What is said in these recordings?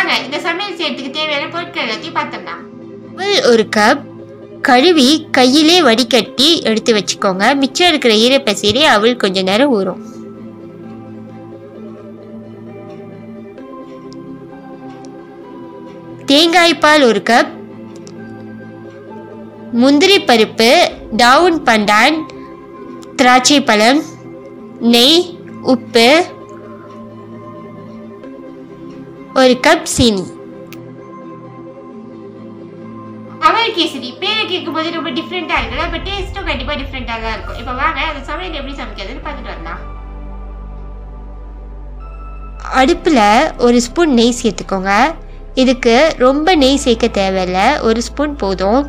வாங்க இந்த சமையல் செய்யறதுக்கு தேவையான பொருட்கள் எல்லாத்தையும் பார்த்துடலாம் அவல் ஒரு கப் கழுவி கையிலே வடிகட்டி எடுத்து வச்சுக்கோங்க மிச்சம் இருக்கிற ஈரப்பசையிலே அவள் கொஞ்ச நேரம் ஊறும் தேங்காய் பால் ஒரு கப் முந்திரி பருப்பு டவுன் பண்டான் திராட்சை பழம் நெய் உப்பு ஒரு கப் சீனி அவல் கேசரி பேரை கேட்கும் போது ரொம்ப டிஃப்ரெண்டா இருக்குல்ல பட் டேஸ்ட்டும் கண்டிப்பா டிஃப்ரெண்டா தான் இருக்கும் இப்போ வாங்க அந்த சமையல் எப்படி சமைக்கிறதுன்னு பார்த்துட்டு வரலாம் அடுப்பில் ஒரு ஸ்பூன் நெய் சேர்த்துக்கோங்க இதுக்கு ரொம்ப நெய் சேர்க்க தேவையில்ல ஒரு ஸ்பூன் போதும்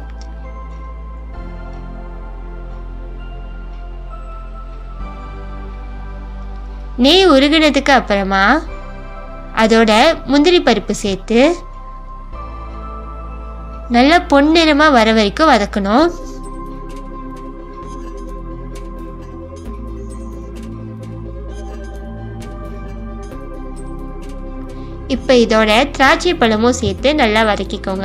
நெய் உருகினதுக்கு அப்புறமா அதோட முந்திரி பருப்பு சேர்த்து நல்லா பொன்னிறமாக வர வரைக்கும் வதக்கணும் இப்போ இதோட திராட்சை பழமும் சேர்த்து நல்லா வதக்கிக்கோங்க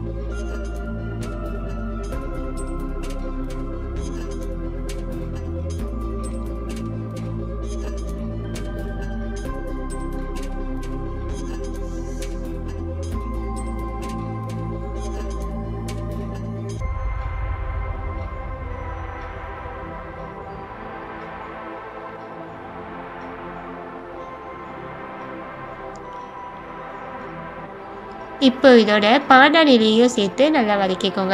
இப்போ இதோட பாண்டான் இலையும் சேர்த்து நல்லா வதக்கிக்கோங்க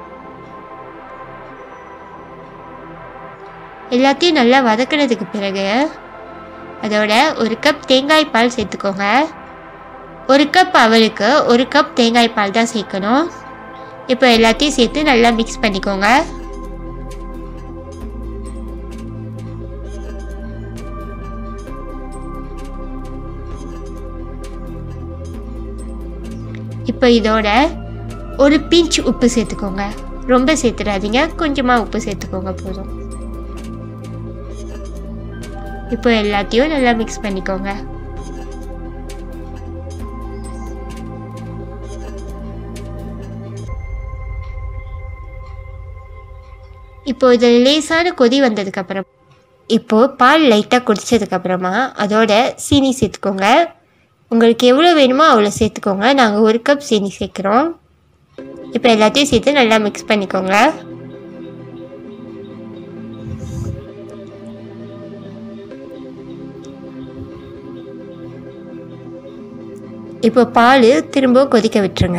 எல்லாத்தையும் நல்லா வதக்கினதுக்கு பிறகு அதோட ஒரு கப் தேங்காய் பால் சேர்த்துக்கோங்க ஒரு கப் அவலுக்கு ஒரு கப் தேங்காய் பால் தான் சேர்க்கணும் இப்போ எல்லாத்தையும் சேர்த்து நல்லா மிக்ஸ் பண்ணிக்கோங்க இப்போ இதோட ஒரு பிஞ்ச் உப்பு சேர்த்துக்கோங்க ரொம்ப சேர்த்துடாதீங்க கொஞ்சமாக உப்பு சேர்த்துக்கோங்க போதும் இப்போ எல்லாத்தையும் நல்லா மிக்ஸ் பண்ணிக்கோங்க இப்போ இதில் லேசான கொதி வந்ததுக்கப்புறம் இப்போது பால் லைட்டாக குடித்ததுக்கப்புறமா அதோட சீனி சேர்த்துக்கோங்க உங்களுக்கு எவ்வளோ வேணுமோ அவ்வளோ சேர்த்துக்கோங்க நாங்கள் ஒரு கப் சீனி சேர்க்குறோம் இப்போ எல்லாத்தையும் சேர்த்து நல்லா மிக்ஸ் பண்ணிக்கோங்க இப்போ பால் திரும்ப கொதிக்க விட்டுருங்க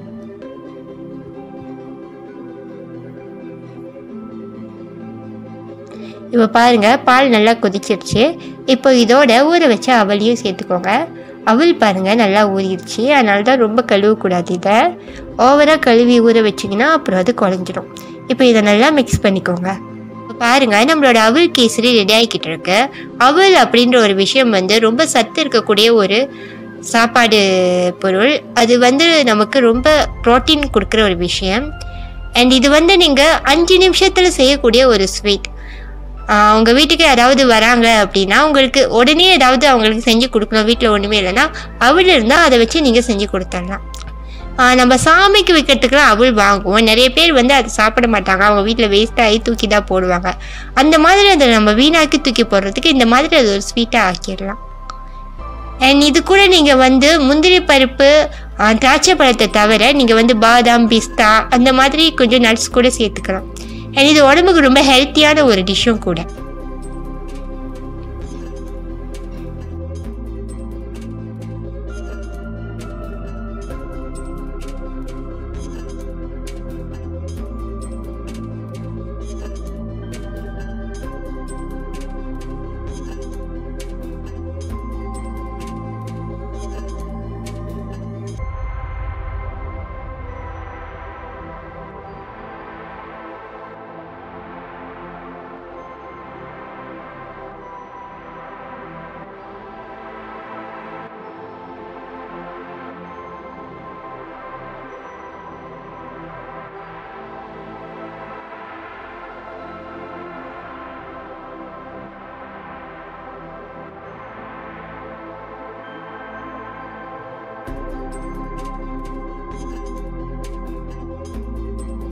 இப்போ பாருங்க பால் நல்லா கொதிச்சிருச்சு இப்போ இதோட ஊற வச்ச அவலையும் சேர்த்துக்கோங்க அவல் பாருங்க நல்லா ஊறிடுச்சு அதனால தான் ரொம்ப கழுவக்கூடாது இதை ஓவராக கழுவி ஊற வச்சிங்கன்னா அப்புறம் அது குழஞ்சிடும் இப்போ இதை நல்லா மிக்ஸ் பண்ணிக்கோங்க இப்போ பாருங்க நம்மளோட அவல் கேசரி ரெடி ஆகிக்கிட்டு இருக்கு அவல் அப்படின்ற ஒரு விஷயம் வந்து ரொம்ப சத்து இருக்கக்கூடிய ஒரு சாப்பாடு பொருள் அது வந்து நமக்கு ரொம்ப ப்ரோட்டீன் கொடுக்குற ஒரு விஷயம் அண்ட் இது வந்து நீங்கள் அஞ்சு நிமிஷத்தில் செய்யக்கூடிய ஒரு ஸ்வீட் அவங்க வீட்டுக்கு யாராவது வராங்க அப்படின்னா உங்களுக்கு உடனே ஏதாவது அவங்களுக்கு செஞ்சு கொடுக்கணும் வீட்டில் ஒன்றுமே இல்லைன்னா அவள் இருந்தால் அதை வச்சு நீங்கள் செஞ்சு கொடுத்துடலாம் ஆஹ் நம்ம சாமிக்கு வைக்கிறதுக்குலாம் அவள் வாங்குவோம் நிறைய பேர் வந்து அதை சாப்பிட மாட்டாங்க அவங்க வீட்டில் வேஸ்ட்டாகி தூக்கி தான் போடுவாங்க அந்த மாதிரி அதை நம்ம வீணாக்கி தூக்கி போடுறதுக்கு இந்த மாதிரி அது ஒரு ஸ்வீட்டாக ஆக்கிடலாம் அண்ட் இது கூட நீங்கள் வந்து முந்திரி பருப்பு ஆஹ் திராட்சை பழத்தை தவிர நீங்கள் வந்து பாதாம் பிஸ்தா அந்த மாதிரி கொஞ்சம் நட்ஸ் கூட சேர்த்துக்கலாம் அண்ட் இது உடம்புக்கு ரொம்ப ஹெல்த்தியான ஒரு டிஷ்ஷும் கூட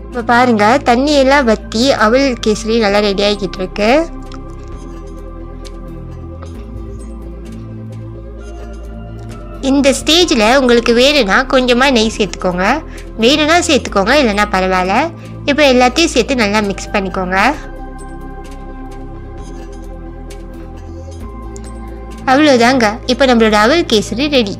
இப்போ பாருங்க தண்ணி எல்லாம் வற்றி அவல் கேசரி நல்லா ரெடி ஆகிக்கிட்டு இருக்கு இந்த ஸ்டேஜில் உங்களுக்கு வேணும்னா கொஞ்சமாக நெய் சேர்த்துக்கோங்க வேணும்னா சேர்த்துக்கோங்க இல்லைன்னா பரவாயில்ல இப்போ எல்லாத்தையும் சேர்த்து நல்லா மிக்ஸ் பண்ணிக்கோங்க அவ்வளோதாங்க இப்போ நம்மளோட அவல் கேசரி ரெடி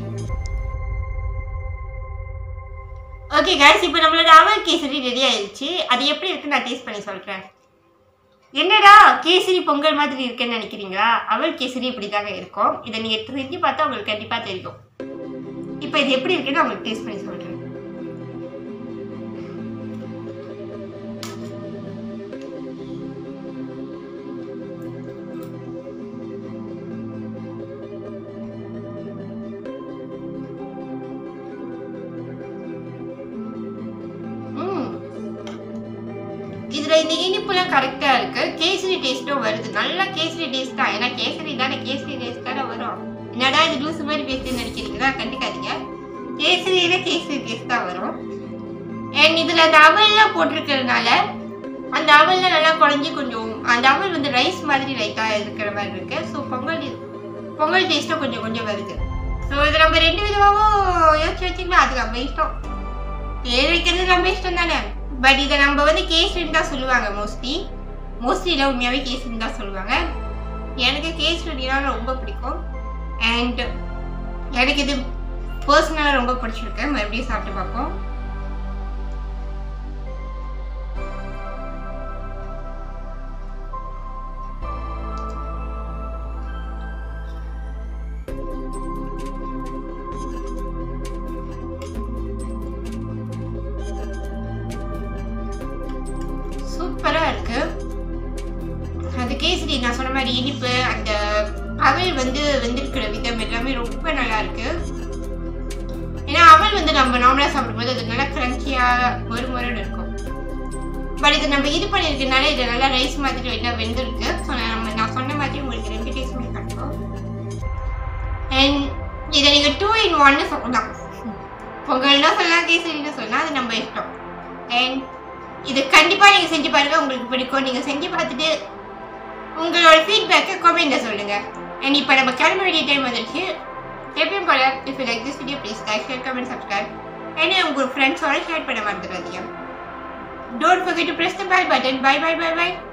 ஓகே guys இப்போ நம்மளோட அவல் கேசரி ரெடி ஆயிடுச்சு அது எப்படி இருக்குன்னு நான் டேஸ்ட் பண்ணி சொல்கிறேன் என்னடா கேசரி பொங்கல் மாதிரி இருக்குன்னு நினைக்கிறீங்களா அவல் கேசரி இப்படி தாங்க இருக்கும் இதை நீங்கள் செஞ்சு பார்த்தா உங்களுக்கு கண்டிப்பாக தெரியும் இப்போ இது எப்படி இருக்குன்னு உங்களுக்கு டேஸ்ட் பண்ணி சொல்கிறேன் ம் இதுல இந்த இனிப்புலாம் கரெக்டா இருக்கு கேசரி டேஸ்ட்டும் வருது நல்லா கேசரி டேஸ்ட் தான் ஏன்னா கேசரி தானே கேசரி டேஸ்ட் தானே வரும் என்னடா இது லூசு மாதிரி பேசி நினைக்கிறீங்களா கண்டுக்காதீங்க கேசரியில கேசரி டேஸ்ட் தான் வரும் அண்ட் இதுல அந்த அவல்லாம் போட்டிருக்கிறதுனால அந்த அவல்லாம் நல்லா குழஞ்சி கொஞ்சம் அந்த அவல் வந்து ரைஸ் மாதிரி லைட்டா இருக்கிற மாதிரி இருக்கு ஸோ பொங்கல் பொங்கல் டேஸ்ட்டும் கொஞ்சம் கொஞ்சம் வருது ஸோ இது நம்ம ரெண்டு விதமாகவும் யோசிச்சு வச்சுக்கலாம் அது நம்ம இஷ்டம் பேர் வைக்கிறது நம்ம இஷ்டம் தானே பட் இதை நம்ம வந்து கேசரின்னு தான் சொல்லுவாங்க மோஸ்ட்லி மோஸ்ட்லியில் உண்மையாகவே கேசரின்னு தான் சொல்லுவாங்க எனக்கு கேசரினா ரொம்ப பிடிக்கும் அண்ட் எனக்கு இது பர்சனலாக ரொம்ப பிடிச்சிருக்கு மறுபடியும் சாப்பிட்டு பார்ப்போம் சூப்பரா இருக்கு அந்த கேசரி நான் சொன்ன மாதிரி இனிப்பு அந்த அவல் வந்து வெந்திருக்கிற விதம் எல்லாமே ரொம்ப நல்லா இருக்கு ஏன்னா அவல் வந்து நம்ம நார்மலா சாப்பிடும்போது அது நல்லா கிரன்ச்சியா ஒரு முறைன்னு இருக்கும் பட் இது நம்ம இது பண்ணியிருக்கனால இது நல்லா ரைஸ் மாதிரி என்ன வெந்திருக்கு ஸோ நம்ம நான் சொன்ன மாதிரி உங்களுக்கு ரெண்டு டேஸ்ட்டுமே கிடைக்கும் அண்ட் இதை நீங்கள் டூ இன் ஒன்னு சொல்லலாம் பொங்கல்னா சொல்லலாம் கேசரின்னு சொல்லலாம் அது நம்ம இஷ்டம் அண்ட் இது கண்டிப்பாக நீங்கள் செஞ்சு பாருங்க உங்களுக்கு பிடிக்கும் நீங்கள் செஞ்சு பார்த்துட்டு உங்களோட ஃபீட்பேக்கை கமெண்ட்டில் சொல்லுங்கள் அண்ட் இப்போ நம்ம கிளம்ப வேண்டிய டைம் வந்துடுச்சு எப்பயும் போல if like this video please like share comment subscribe என்ன உங்கள் ஃப்ரெண்ட்ஸோட ஷேர் பண்ண மறந்துடாதீங்க don't forget to press the bell button bye bye bye bye